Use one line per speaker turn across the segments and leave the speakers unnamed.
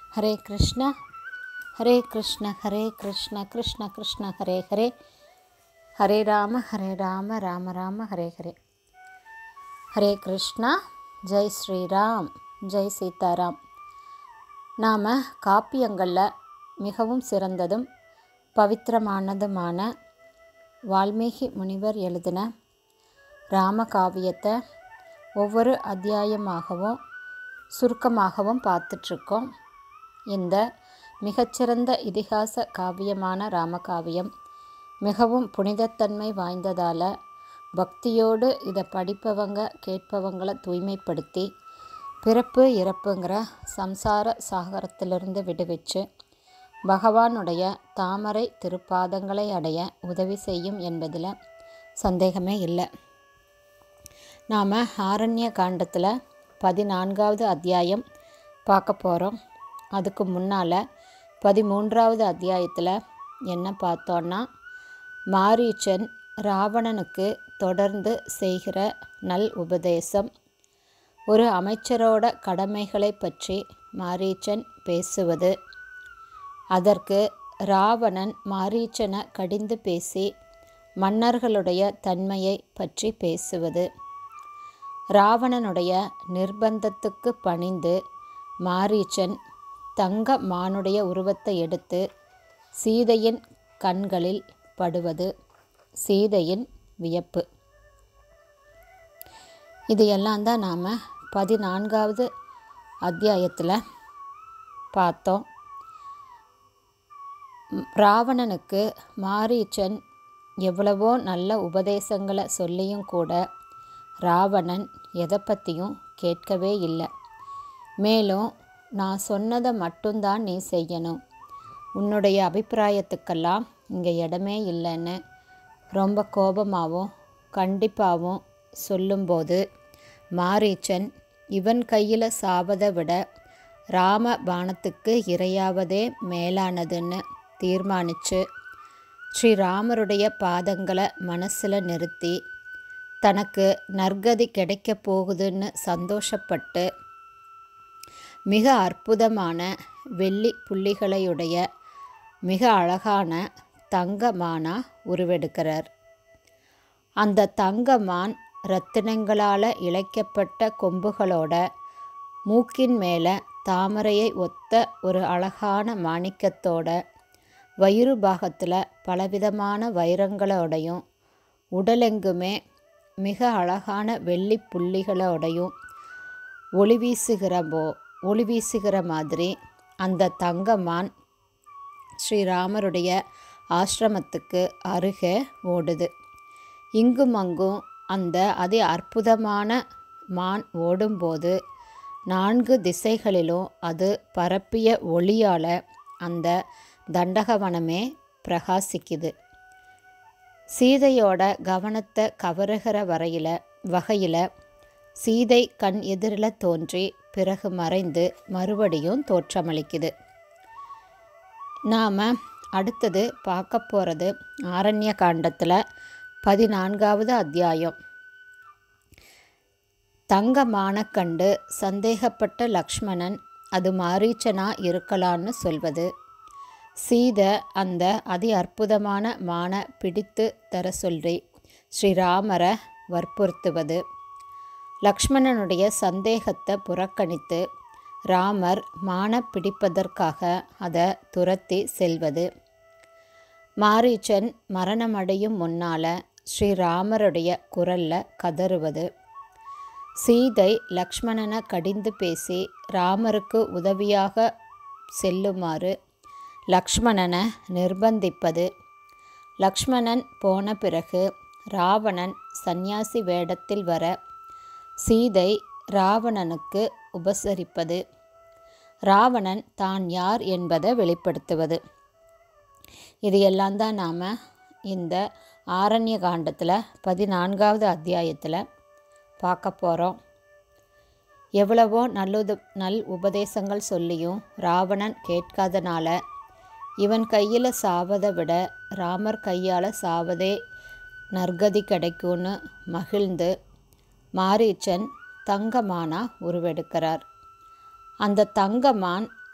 ஹரே கிருஷ்ணா ஹரே கிருஷ்ண ஹரே கிருஷ்ண கிருஷ்ண கிருஷ்ண ஹரே ஹரே ஹரே ராம ஹரே ராம ராம ராம ஹரே ஹரே ஹரே கிருஷ்ணா ஜெய் ஸ்ரீராம் ஜெய் சீதாராம் நாம் காப்பியங்களில் மிகவும் சிறந்ததும் பவித்திரமானதுமான வால்மீகி முனிவர் எழுதின ராமகாவியத்தை ஒவ்வொரு அத்தியாயமாகவும் சுருக்கமாகவும் பார்த்துட்ருக்கோம் இந்த மிகச்சிறந்த இதிகாச காவியமான ராமகாவியம் மிகவும் புனிதத்தன்மை வாய்ந்ததால் பக்தியோடு இதை படிப்பவங்க கேட்பவங்களை தூய்மைப்படுத்தி பிறப்பு இறப்புங்கிற சம்சார சாகரத்திலிருந்து விடுவிச்சு பகவானுடைய தாமரை திருப்பாதங்களை அடைய உதவி செய்யும் என்பதில் சந்தேகமே இல்லை நாம் ஆரண்ய காண்டத்தில் பதினான்காவது அத்தியாயம் பார்க்க போகிறோம் அதுக்கு முன்னால் பதிமூன்றாவது அத்தியாயத்தில் என்ன பார்த்தோன்னா மாரீச்சன் ராவணனுக்கு தொடர்ந்து செய்கிற நல் உபதேசம் ஒரு அமைச்சரோட கடமைகளை பற்றி மாரீச்சன் பேசுவது அதற்கு ராவணன் மாரீச்சனை கடிந்து பேசி மன்னர்களுடைய தன்மையை பற்றி பேசுவது ராவணனுடைய நிர்பந்தத்துக்கு பணிந்து மாரீச்சன் தங்க மானுடைய உருவத்தை எடுத்து சீதையின் கண்களில் படுவது சீதையின் வியப்பு இது எல்லாம் தான் நாம் பதினான்காவது அத்தியாயத்தில் பார்த்தோம் ராவணனுக்கு மாரீச்சன் எவ்வளவோ நல்ல உபதேசங்களை சொல்லியும் கூட ராவணன் எதை பற்றியும் கேட்கவே இல்லை மேலும் நான் சொன்னதை மட்டும்தான் நீ செய்யணும் உன்னுடைய அபிப்பிராயத்துக்கெல்லாம் இங்கே இடமே இல்லைன்னு ரொம்ப கோபமாகவும் கண்டிப்பாகவும் சொல்லும்போது மாரீச்சன் இவன் கையில் சாவதை விட ராம பானத்துக்கு இரையாவதே மேலானதுன்னு தீர்மானித்து ஸ்ரீராமருடைய பாதங்களை மனசில் நிறுத்தி தனக்கு நற்கதி கிடைக்க போகுதுன்னு சந்தோஷப்பட்டு மிக அற்புதமான வெள்ளி புள்ளிகளையுடைய மிக அழகான தங்கமானா உருவெடுக்கிறார் அந்த தங்கமான் ரத்தினங்களால் இழைக்கப்பட்ட கொம்புகளோட மூக்கின் மேலே தாமரையை ஒத்த ஒரு அழகான மாணிக்கத்தோட வயிறு பாகத்தில் பலவிதமான வைரங்களோடையும் உடலெங்குமே மிக அழகான வெள்ளி புள்ளிகளோடையும் ஒளி வீசுகிறபோ ஒளி வீசுகிற மாதிரி அந்த தங்கமான் ஸ்ரீராமருடைய ஆசிரமத்துக்கு அருகே ஓடுது இங்கும் அங்கும் அந்த அதி அற்புதமான மான் ஓடும்போது நான்கு திசைகளிலும் அது பரப்பிய ஒளியால் அந்த தண்டகவனமே பிரகாசிக்குது சீதையோட கவனத்தை கவருகிற வரையில் வகையில் சீதை கண் எதிரில் தோன்றி பிறகு மறைந்து மறுபடியும் தோற்றமளிக்குது நாம் அடுத்தது பார்க்க போகிறது ஆரண்ய காண்டத்தில் பதினான்காவது அத்தியாயம் தங்கமான கண்டு சந்தேகப்பட்ட லக்ஷ்மணன் அது மாரீச்சனா இருக்கலான்னு சொல்வது சீதை அந்த அதி அற்புதமான மான பிடித்து தர சொல்லி ஸ்ரீராமரை வற்புறுத்துவது லக்ஷ்மணனுடைய சந்தேகத்தை புறக்கணித்து ராமர் மான பிடிப்பதற்காக அதை துரத்தி செல்வது மாரீச்சன் மரணமடையும் முன்னால் ஸ்ரீராமருடைய குரலில் கதறுவது சீதை லக்ஷ்மணனை கடிந்து பேசி ராமருக்கு உதவியாக செல்லுமாறு லக்ஷ்மணனை நிர்பந்திப்பது லக்ஷ்மணன் போன பிறகு ராவணன் சந்நியாசி வேடத்தில் வர சீதை ராவணனுக்கு உபசரிப்பது ராவணன் தான் யார் என்பதை வெளிப்படுத்துவது இது எல்லாம் தான் நாம் இந்த ஆரண்ய காண்டத்தில் பதினான்காவது அத்தியாயத்தில் பார்க்க போகிறோம் எவ்வளவோ நல்லுது நல் உபதேசங்கள் சொல்லியும் ராவணன் கேட்காதனால இவன் கையில் சாவதை விட ராமர் கையால் சாவதே நற்கதி கிடைக்கும்னு மகிழ்ந்து மாரீச்சன் தங்கமானா உருவெடுக்கிறார் அந்த தங்கமான்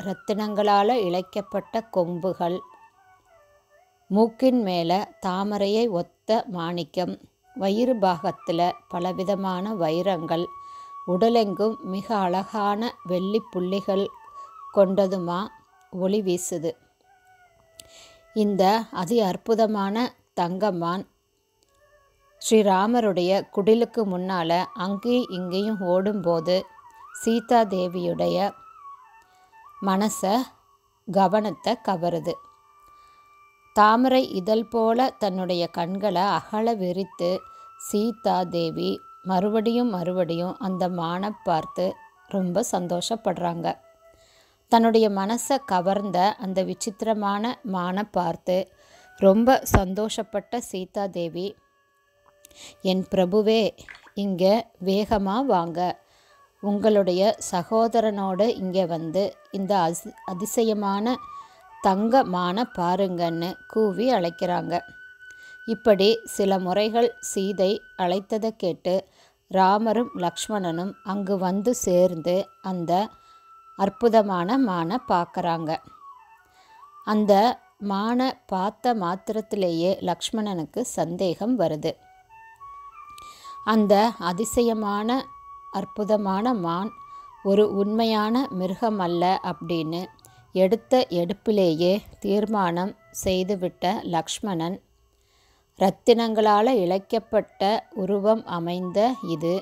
இரத்தினங்களால் இழைக்கப்பட்ட கொம்புகள் மூக்கின் மேலே தாமரையை ஒத்த மாணிக்கம் வயிறு பாகத்தில் பலவிதமான வைரங்கள் உடலெங்கும் மிக அழகான வெள்ளி புள்ளிகள் கொண்டதுமா ஒளி வீசுது இந்த அதி அற்புதமான தங்கமான் ஸ்ரீராமருடைய குடிலுக்கு முன்னால் அங்கேயும் இங்கேயும் ஓடும்போது சீதா தேவியுடைய மனசை கவனத்தை கவருது தாமரை இதழ் போல தன்னுடைய கண்களை அகல விரித்து சீதா தேவி மறுபடியும் மறுபடியும் அந்த மானை பார்த்து ரொம்ப சந்தோஷப்படுறாங்க தன்னுடைய மனசை கவர்ந்த அந்த விசித்திரமான மானை பார்த்து ரொம்ப சந்தோஷப்பட்ட சீதா தேவி என் பிரபுவே இங்கே வேகமாக வாங்க உங்களுடைய சகோதரனோடு இங்கே வந்து இந்த அஸ் அதிசயமான தங்க மான பாருங்கன்னு கூவி அழைக்கிறாங்க இப்படி சில முறைகள் சீதை அழைத்ததை கேட்டு ராமரும் லக்ஷ்மணனும் அங்கு வந்து சேர்ந்து அந்த அற்புதமான மானை பார்க்குறாங்க அந்த மானை பார்த்த மாத்திரத்திலேயே லக்ஷ்மணனுக்கு சந்தேகம் வருது அந்த அதிசயமான அற்புதமான மான் ஒரு உண்மையான மிருகம் அல்ல அப்படின்னு எடுத்த எடுப்பிலேயே தீர்மானம் செய்துவிட்ட லக்ஷ்மணன் இரத்தினங்களால் இழைக்கப்பட்ட உருவம் அமைந்த இது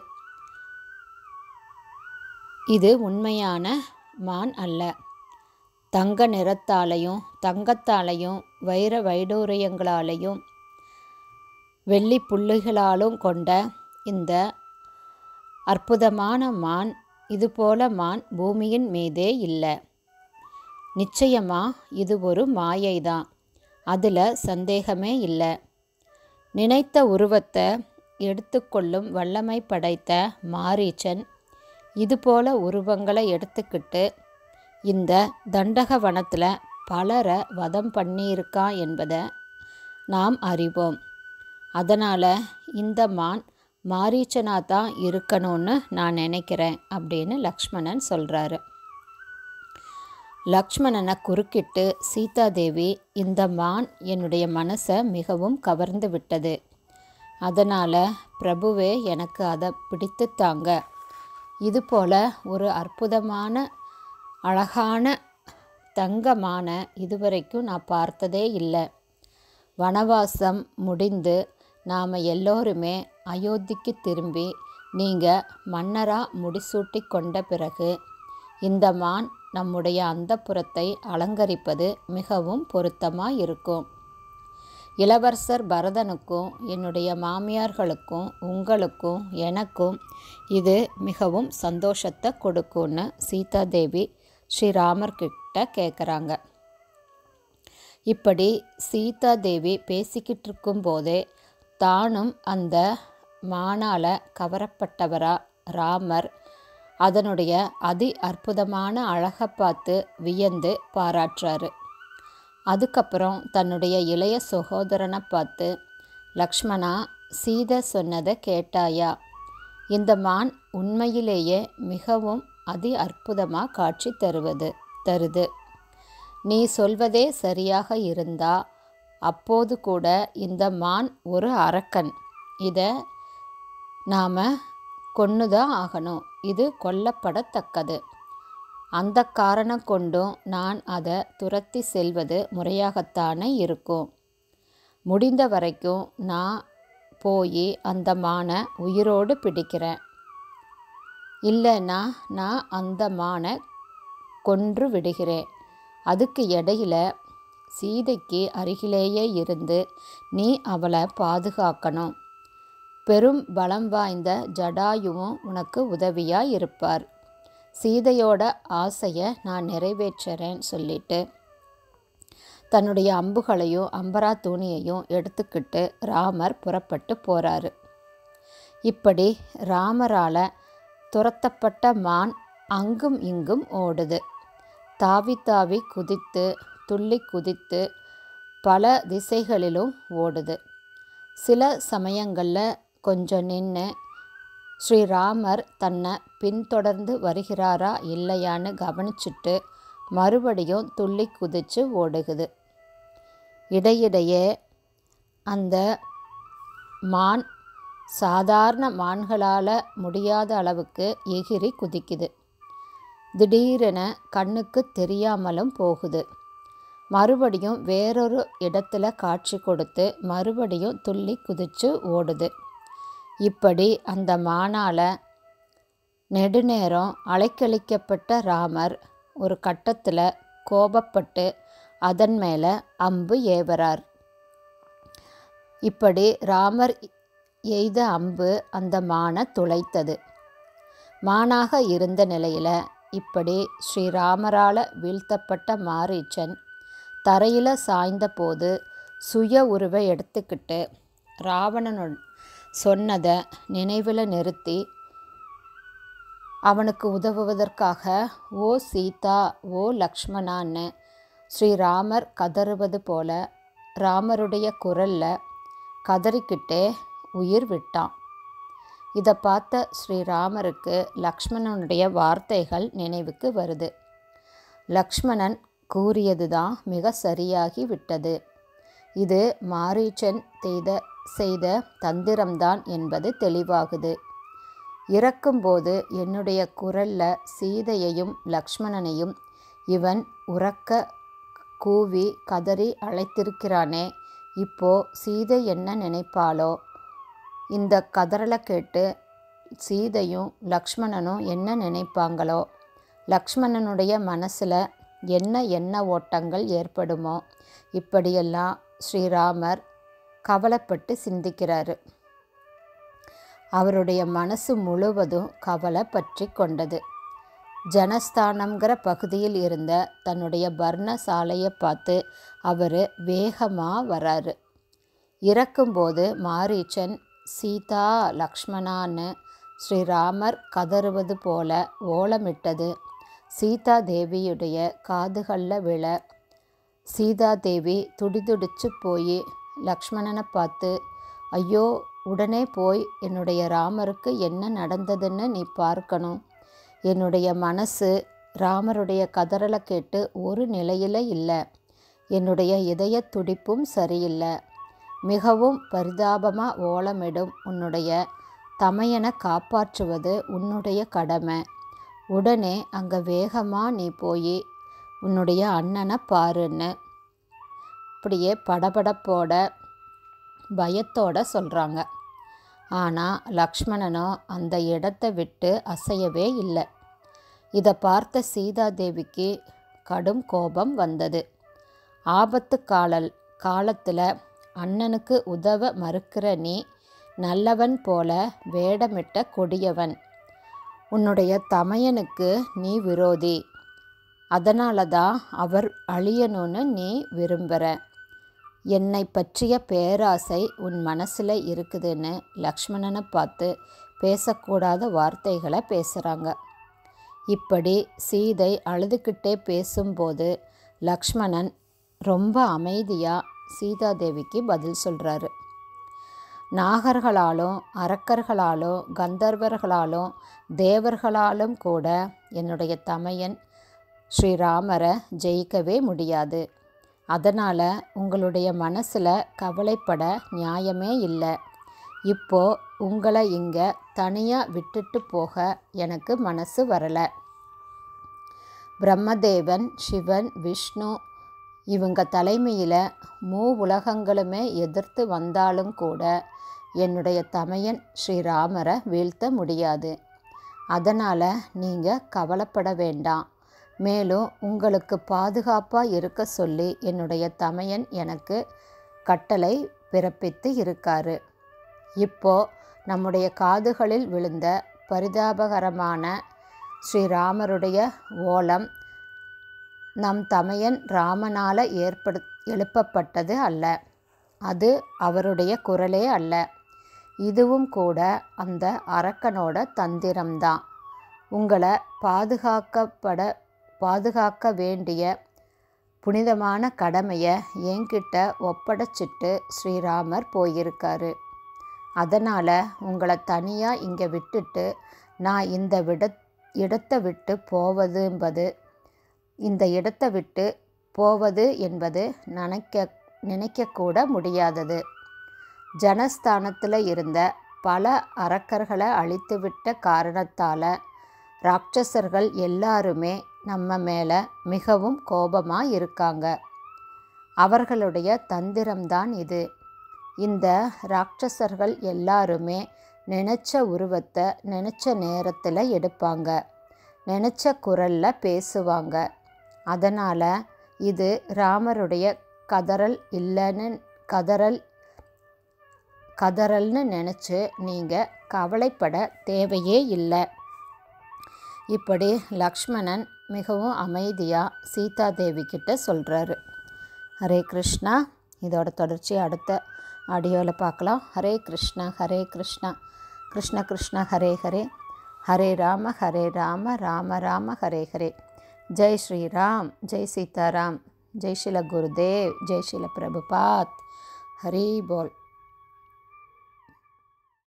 இது உண்மையான மான் அல்ல தங்க நிறத்தாலையும் தங்கத்தாலையும் வைர வைடூரியங்களாலையும் வெள்ளி புள்ளிகளாலும் கொண்ட இந்த அற்புதமான மான் இதுபோல மான் பூமியின் மீதே இல்லை நிச்சயமா இது ஒரு மாயைதான் அதில் சந்தேகமே இல்லை நினைத்த உருவத்தை எடுத்துக்கொள்ளும் வல்லமை படைத்த மாரீச்சன் இதுபோல உருவங்களை எடுத்துக்கிட்டு இந்த தண்டக வனத்தில் பலரை வதம் பண்ணியிருக்கான் என்பதை நாம் அறிவோம் அதனால் இந்த மான் மாரீச்சனா தான் இருக்கணும்னு நான் நினைக்கிறேன் அப்படின்னு லக்ஷ்மணன் சொல்கிறாரு லக்ஷ்மணனை குறுக்கிட்டு சீதாதேவி இந்த மான் என்னுடைய மனசை மிகவும் கவர்ந்து விட்டது அதனால் பிரபுவே எனக்கு அதை பிடித்து தாங்க இதுபோல் ஒரு அற்புதமான அழகான தங்கமான இதுவரைக்கும் நான் பார்த்ததே இல்லை வனவாசம் முடிந்து நாம் எல்லோருமே அயோத்திக்கு திரும்பி நீங்கள் மன்னராக முடிசூட்டி கொண்ட பிறகு இந்த மான் நம்முடைய அந்தப்புறத்தை அலங்கரிப்பது மிகவும் பொருத்தமாக இருக்கும் இளவரசர் பரதனுக்கும் என்னுடைய மாமியார்களுக்கும் உங்களுக்கும் எனக்கும் இது மிகவும் சந்தோஷத்தை கொடுக்கும்னு சீதாதேவி ஸ்ரீராமர்கிட்ட கேட்குறாங்க இப்படி சீதாதேவி பேசிக்கிட்டு இருக்கும்போதே தானும் அந்த மானால கவரப்பட்டவரா ராமர் அதனுடைய அதி அற்புதமான அழகை பார்த்து வியந்து பாராட்டுறாரு அதுக்கப்புறம் தன்னுடைய இளைய சகோதரனை பார்த்து லக்ஷ்மணா சீதை சொன்னதை கேட்டாயா இந்த மான் உண்மையிலேயே மிகவும் அதி அற்புதமாக காட்சி தருவது தருது நீ சொல்வதே சரியாக இருந்தா அப்போது கூட இந்த மான் ஒரு அரக்கன் இதை நாம் கொன்னுதான் ஆகணும் இது கொல்லப்படத்தக்கது அந்த காரணம் கொண்டும் நான் அதை துரத்தி செல்வது முறையாகத்தானே இருக்கும் முடிந்த வரைக்கும் நான் போய் அந்த மானை உயிரோடு பிடிக்கிறேன் இல்லைன்னா நான் அந்த மானை கொன்று விடுகிறேன் அதுக்கு இடையில சீதைக்கு அருகிலேயே இருந்து நீ அவளை பாதுகாக்கணும் பெரும் பலம் வாய்ந்த ஜடாயுவும் உனக்கு உதவியாக இருப்பார் சீதையோட ஆசையை நான் நிறைவேற்றுறேன்னு சொல்லிட்டு தன்னுடைய அம்புகளையும் அம்பரா தூணியையும் எடுத்துக்கிட்டு ராமர் புறப்பட்டு போகிறாரு இப்படி ராமரால் துரத்தப்பட்ட மான் அங்கும் இங்கும் ஓடுது தாவி தாவி குதித்து துள்ளி குதித்து பல திசைகளிலும் ஓடுது சில சமயங்களில் கொஞ்சம் நின்று ஸ்ரீராமர் தன்னை பின்தொடர்ந்து வருகிறாரா இல்லையான்னு கவனிச்சுட்டு மறுபடியும் துள்ளி குதிச்சு ஓடுகுது இடையிடையே அந்த மான் சாதாரண மான்களால் முடியாத அளவுக்கு எகிரி குதிக்குது திடீரென கண்ணுக்கு தெரியாமலும் போகுது மறுபடியும் வேறொரு இடத்துல காட்சி கொடுத்து மறுபடியும் துள்ளி குதிச்சு ஓடுது இப்படி அந்த மானால் நெடுநேரம் அலைக்கழிக்கப்பட்ட ராமர் ஒரு கட்டத்தில் கோபப்பட்டு அதன் மேலே அம்பு ஏவறார் இப்படி ராமர் எய்த அம்பு அந்த மானை துளைத்தது மானாக இருந்த நிலையில் இப்படி ஸ்ரீராமரால் வீழ்த்தப்பட்ட மாரீச்சன் தரையில் சாய்ந்தபோது சுய உருவை எடுத்துக்கிட்டு ராவணனு சொன்னதை நினைவில் நிறுத்தி அவனுக்கு உதவுவதற்காக ஓ சீதா ஓ லக்ஷ்மணான்னு ஸ்ரீராமர் கதறுவது போல ராமருடைய குரலில் கதறிக்கிட்டே உயிர் விட்டான் இதை பார்த்த ஸ்ரீராமருக்கு லக்ஷ்மணனுடைய வார்த்தைகள் நினைவுக்கு வருது லக்ஷ்மணன் கூறியது தான் மிக சரியாகி விட்டது இது மாரீச்சன் செய்த செய்த தந்திரம்தான் என்பது தெளிவாகுது இறக்கும்போது என்னுடைய குரல்ல சீதையையும் லக்ஷ்மணனையும் இவன் உறக்க கூவி கதறி அழைத்திருக்கிறானே இப்போ சீதை என்ன நினைப்பாளோ இந்த கதறலை கேட்டு சீதையும் லக்ஷ்மணனும் என்ன நினைப்பாங்களோ லக்ஷ்மணனுடைய மனசில் என்ன எண்ண ஓட்டங்கள் ஏற்படுமோ இப்படியெல்லாம் ஸ்ரீராமர் கவலைப்பட்டு சிந்திக்கிறாரு அவருடைய மனசு முழுவதும் கவலை பற்றி கொண்டது ஜனஸ்தானம்ங்கிற பகுதியில் இருந்த தன்னுடைய பர்ணசாலையை பார்த்து அவர் வேகமாக வராரு இறக்கும்போது மாரீச்சன் சீதா லக்ஷ்மணான்னு ஸ்ரீராமர் கதறுவது போல ஓலமிட்டது சீதா தேவியுடைய காதுகளில் விழ சீதா தேவி துடிதுடிச்சு போய் லக்ஷ்மணனை பார்த்து ஐயோ உடனே போய் என்னுடைய ராமருக்கு என்ன நடந்ததுன்னு நீ பார்க்கணும் என்னுடைய மனசு ராமருடைய கதறலை கேட்டு ஒரு நிலையில் இல்லை என்னுடைய இதய துடிப்பும் சரியில்லை மிகவும் பரிதாபமாக ஓலமிடும் உன்னுடைய தமையனை காப்பாற்றுவது உன்னுடைய கடமை உடனே அங்கே வேகமாக நீ போய் உன்னுடைய அண்ணனை பாருன்னு அப்படியே படபடப்போட பயத்தோட சொல்கிறாங்க ஆனால் லக்ஷ்மணனோ அந்த இடத்த விட்டு அசையவே இல்லை இதை பார்த்த சீதாதேவிக்கு கடும் கோபம் வந்தது ஆபத்து காலல் காலத்தில் அண்ணனுக்கு உதவ மறுக்கிற நீ நல்லவன் போல வேடமிட்ட கொடியவன் உன்னுடைய தமையனுக்கு நீ விரோதி அதனால தான் அவர் அழியணும்னு நீ விரும்புகிற என்னை பற்றிய பேராசை உன் மனசில் இருக்குதுன்னு லக்ஷ்மணனை பார்த்து பேசக்கூடாத வார்த்தைகளை பேசுகிறாங்க இப்படி சீதை அழுதுகிட்டே பேசும்போது லக்ஷ்மணன் ரொம்ப அமைதியாக சீதாதேவிக்கு பதில் சொல்கிறாரு நாகர்களாலும் அரக்கர்களாலும் கந்தர்வர்களாலும் தேவர்களாலும் கூட என்னுடைய தமையன் ஸ்ரீராமரை ஜெயிக்கவே முடியாது அதனால் உங்களுடைய மனசில் கவலைப்பட நியாயமே இல்லை இப்போ உங்களை இங்கே தனியாக விட்டுட்டு போக எனக்கு மனசு வரலை பிரம்மதேவன் சிவன் விஷ்ணு இவங்க தலைமையில் மூ உலகங்களுமே எதிர்த்து வந்தாலும் கூட என்னுடைய தமையன் ஸ்ரீராமரை வீழ்த்த முடியாது அதனால் நீங்கள் கவலைப்பட வேண்டாம் மேலும் உங்களுக்கு பாதுகாப்பாக இருக்க சொல்லி என்னுடைய தமையன் எனக்கு கட்டளை பிறப்பித்து இருக்காரு இப்போ நம்முடைய காதுகளில் விழுந்த பரிதாபகரமான ஸ்ரீராமருடைய ஓலம் நம் தமையன் ராமனால் ஏற்படு எழுப்பப்பட்டது அல்ல அது அவருடைய குரலே அல்ல இதுவும் கூட அந்த அரக்கனோட தந்திரம்தான் உங்களை பாதுகாக்கப்பட பாதுகாக்க வேண்டிய புனிதமான கடமையை என்கிட்ட ஒப்படைச்சிட்டு ஸ்ரீராமர் போயிருக்காரு அதனால் உங்களை தனியாக இங்கே விட்டுட்டு நான் இந்த விட இடத்தை விட்டு போவதும்பது இந்த இடத்தை விட்டு போவது என்பது நினைக்க நினைக்கக்கூட முடியாதது ஜனஸ்தானத்தில் இருந்த பல அரக்கர்களை அழித்துவிட்ட காரணத்தால் ராட்சசர்கள் எல்லாருமே நம்ம மேலே மிகவும் கோபமாக இருக்காங்க அவர்களுடைய தந்திரம்தான் இது இந்த ராட்சசர்கள் எல்லாருமே நினச்ச உருவத்தை நினச்ச நேரத்தில் எடுப்பாங்க நினச்ச குரலில் பேசுவாங்க அதனால் இது ராமருடைய கதறல் இல்லைன்னு கதறல் கதறல்னு நினச்சி நீங்கள் கவலைப்பட தேவையே இல்லை இப்படி லக்ஷ்மணன் மிகவும் அமைதியாக சீதாதேவி கிட்ட சொல்கிறாரு ஹரே கிருஷ்ணா இதோட தொடர்ச்சி அடுத்த ஆடியோவில் பார்க்கலாம் ஹரே கிருஷ்ணா ஹரே கிருஷ்ணா கிருஷ்ண கிருஷ்ண ஹரே ஹரே ஹரே ராம ஹரே ராம ராம ராம ஹரே ஹரே ஜெய் ஸ்ரீராம் ஜெய் சீதாராம் ஜெய் ஸ்ரீல குருதேவ் ஜெய் ஸ்ரீல பிரபுபாத் ஹரி போல்